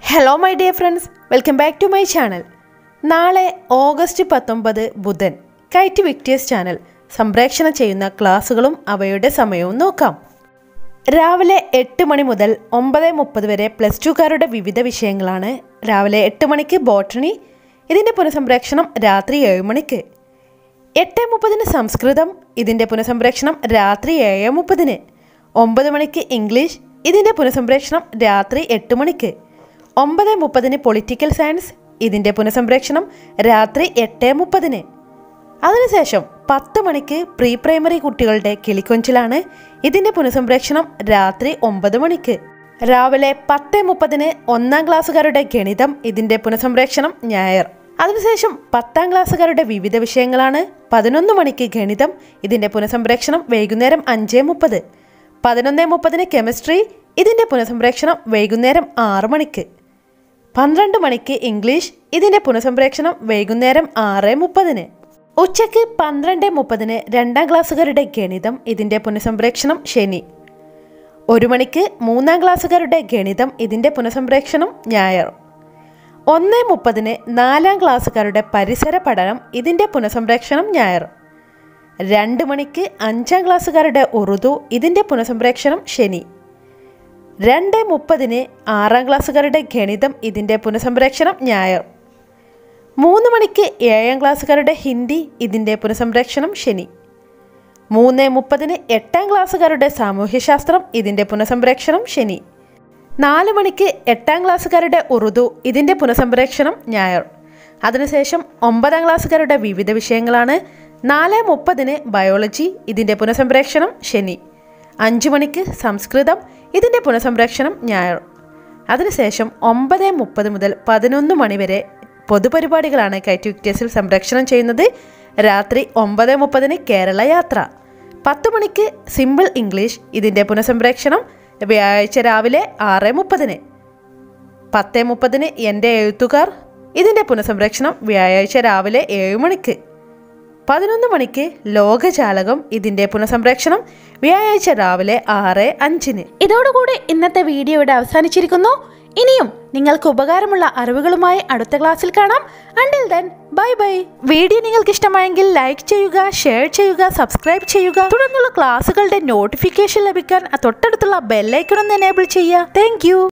hello my dear friends welcome back to my channel നാളെ August പത്തൊമ്പത് ബുധൻ KITE Victers channel സംപ്രേഷണം ചെയ്യുന്ന ക്ലാസ്സുകളും അവയുടെ സമയവും നോക്കാം രാവിലെ എട്ട് മണി മുതൽ ഒമ്പത് മുപ്പത് വരെ പ്ലസ് ടുക്കാരുടെ വിവിധ വിഷയങ്ങളാണ് രാവിലെ എട്ട് മണിക്ക് ബോട്ടണി ഇതിൻ്റെ പുനഃസംപ്രേക്ഷണം രാത്രി ഏഴ് മണിക്ക് എട്ട് മുപ്പതിന് സംസ്കൃതം ഇതിൻ്റെ പുനഃസംപ്രേക്ഷണം രാത്രി ഏഴ് മുപ്പതിന് ഒമ്പത് മണിക്ക് ഇംഗ്ലീഷ് ഇതിൻ്റെ പുനഃസംപ്രേക്ഷണം രാത്രി എട്ട് മണിക്ക് ഒമ്പത് മുപ്പതിന് പൊളിറ്റിക്കൽ സയൻസ് ഇതിൻ്റെ പുനഃസംപ്രേക്ഷണം രാത്രി എട്ട് മുപ്പതിന് അതിനുശേഷം പത്ത് മണിക്ക് പ്രീ പ്രൈമറി കുട്ടികളുടെ കിളിക്കൊഞ്ചിലാണ് ഇതിൻ്റെ പുനഃസംപ്രേക്ഷണം രാത്രി ഒമ്പത് മണിക്ക് രാവിലെ പത്ത് മുപ്പതിന് ഒന്നാം ക്ലാസ്സുകാരുടെ ഗണിതം ഇതിൻ്റെ പുനഃസംപ്രേക്ഷണം ഞായർ അതിനുശേഷം പത്താം ക്ലാസ്സുകാരുടെ വിവിധ വിഷയങ്ങളാണ് പതിനൊന്ന് മണിക്ക് ഗണിതം ഇതിൻ്റെ പുനഃസംപ്രേക്ഷണം വൈകുന്നേരം അഞ്ച് മുപ്പത് പതിനൊന്ന് മുപ്പതിന് കെമിസ്ട്രി ഇതിൻ്റെ പുനഃസംപ്രേക്ഷണം വൈകുന്നേരം ആറ് മണിക്ക് പന്ത്രണ്ട് മണിക്ക് ഇംഗ്ലീഷ് ഇതിൻ്റെ പുനഃസംപ്രേക്ഷണം വൈകുന്നേരം ആറ് മുപ്പതിന് ഉച്ചയ്ക്ക് പന്ത്രണ്ട് മുപ്പതിന് രണ്ടാം ക്ലാസ്സുകാരുടെ ഗണിതം ഇതിൻ്റെ പുനഃസംപ്രേക്ഷണം ശനി ഒരു മണിക്ക് മൂന്നാം ക്ലാസ്സുകാരുടെ ഗണിതം ഇതിൻ്റെ പുനഃസംപ്രേക്ഷണം ഞായർ ഒന്ന് മുപ്പതിന് നാലാം ക്ലാസ്സുകാരുടെ പരിസര പഠനം ഇതിൻ്റെ പുനഃസംപ്രേക്ഷണം ഞായർ രണ്ട് മണിക്ക് അഞ്ചാം ക്ലാസ്സുകാരുടെ ഉറുദു ഇതിൻ്റെ പുനഃസംപ്രേക്ഷണം ശനി രണ്ട് മുപ്പതിന് ആറാം ക്ലാസ്സുകാരുടെ ഗണിതം ഇതിൻ്റെ പുനഃസംപ്രേക്ഷണം ഞായർ മൂന്ന് മണിക്ക് ഏഴാം ക്ലാസ്സുകാരുടെ ഹിന്ദി ഇതിൻ്റെ പുനഃസംപ്രേക്ഷണം ശനി മൂന്ന് മുപ്പതിന് എട്ടാം ക്ലാസ്സുകാരുടെ സാമൂഹ്യശാസ്ത്രം ഇതിൻ്റെ പുനഃസംപ്രേക്ഷണം ശനി നാല് മണിക്ക് എട്ടാം ക്ലാസ്സുകാരുടെ ഉറുദു ഇതിൻ്റെ പുനഃസംപ്രേക്ഷണം ഞായർ അതിനുശേഷം ഒമ്പതാം ക്ലാസ്സുകാരുടെ വിവിധ വിഷയങ്ങളാണ് നാല് മുപ്പതിന് ബയോളജി ഇതിൻ്റെ പുനഃസംപ്രേക്ഷണം ശനി അഞ്ച് മണിക്ക് സംസ്കൃതം ഇതിൻ്റെ പുനഃസംപ്രേക്ഷണം ഞായർ അതിനുശേഷം ഒമ്പത് മുപ്പത് മുതൽ പതിനൊന്ന് മണിവരെ പൊതുപരിപാടികളാണ് കൈറ്റ് വിക്ടേഴ്സിൽ സംപ്രേക്ഷണം ചെയ്യുന്നത് രാത്രി ഒമ്പത് മുപ്പതിന് കേരള യാത്ര പത്ത് മണിക്ക് സിമ്പിൾ ഇംഗ്ലീഷ് ഇതിൻ്റെ പുനഃസംപ്രേക്ഷണം വ്യാഴാഴ്ച രാവിലെ ആറ് മുപ്പതിന് പത്ത് മുപ്പതിന് എൻ്റെ എഴുത്തുകാർ ഇതിൻ്റെ പുനഃസംപ്രേക്ഷണം വ്യാഴാഴ്ച രാവിലെ ഏഴ് മണിക്ക് പതിനൊന്ന് മണിക്ക് ലോകജാലകം ഇതിൻ്റെ പുനഃസംപ്രേക്ഷണം വ്യാഴാഴ്ച രാവിലെ ആറ് അഞ്ചിന് ഇതോടുകൂടി ഇന്നത്തെ വീഡിയോ ഇവിടെ അവസാനിച്ചിരിക്കുന്നു ഇനിയും നിങ്ങൾക്ക് ഉപകാരമുള്ള അറിവുകളുമായി അടുത്ത ക്ലാസ്സിൽ കാണാം until then bye bye video നിങ്ങൾക്ക് ഇഷ്ടമായെങ്കിൽ ലൈക്ക് ചെയ്യുക ഷെയർ ചെയ്യുക സബ്സ്ക്രൈബ് ചെയ്യുക തുടർന്നുള്ള ക്ലാസ്സുകളുടെ നോട്ടിഫിക്കേഷൻ ലഭിക്കാൻ ആ തൊട്ടടുത്തുള്ള ബെല്ലൈക്കൺ ഒന്ന് എനേബിൾ ചെയ്യുക താങ്ക്